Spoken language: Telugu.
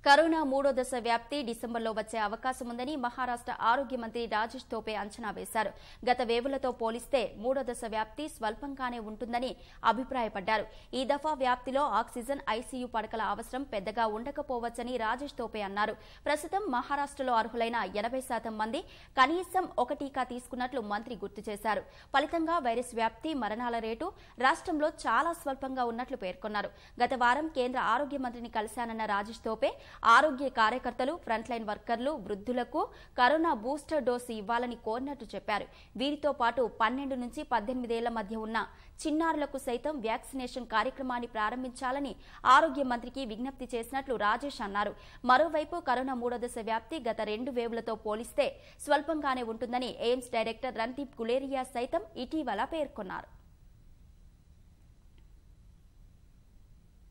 కరోనా మూడో దశ వ్యాప్తి డిసెంబర్లో వచ్చే అవకాశం ఉందని మహారాష్ట ఆరోగ్య మంత్రి రాజేష్ తోపే అంచనా వేశారు గత వేవులతో పోలిస్తే మూడో దశ వ్యాప్తి స్వల్పంగానే ఉంటుందని అభిప్రాయపడ్డారు ఈ దఫా వ్యాప్తిలో ఆక్సిజన్ ఐసీయూ పడకల అవసరం పెద్దగా ఉండకపోవచ్చని రాజేష్ తోపే అన్నారు ప్రస్తుతం మహారాష్టలో అర్హులైన ఎనబై శాతం మంది కనీసం ఒక టీకా తీసుకున్నట్లు మంత్రి గుర్తు చేశారు ఫలితంగా వైరస్ వ్యాప్తి మరణాల రేటు రాష్ట్రంలో చాలా స్వల్పంగా ఉన్నట్లు పేర్కొన్నారు గత వారం కేంద్ర ఆరోగ్య మంత్రిని కలిశానన్న రాజేష్ తోపే ఆరోగ్య కార్యకర్తలు ఫ్రంట్ లైన్ వర్కర్లు వృద్ధులకు కరోనా బూస్టర్ డోసు ఇవ్వాలని కోరినట్టు చెప్పారు వీరితో పాటు పన్నెండు నుంచి పద్దెనిమిదేళ్ల మధ్య ఉన్న చిన్నారులకు సైతం వ్యాక్సినేషన్ కార్యక్రమాన్ని ప్రారంభించాలని ఆరోగ్య మంత్రికి విజ్ఞప్తి చేసినట్లు రాజేష్ అన్నారు మరోవైపు కరోనా మూడో దశ వ్యాప్తి గత రెండు వేవులతో పోలిస్తే స్వల్పంగానే ఉంటుందని ఎయిమ్స్ డైరెక్టర్ రణ్దీప్ గులేరియా సైతం ఇటీవల పేర్కొన్నారు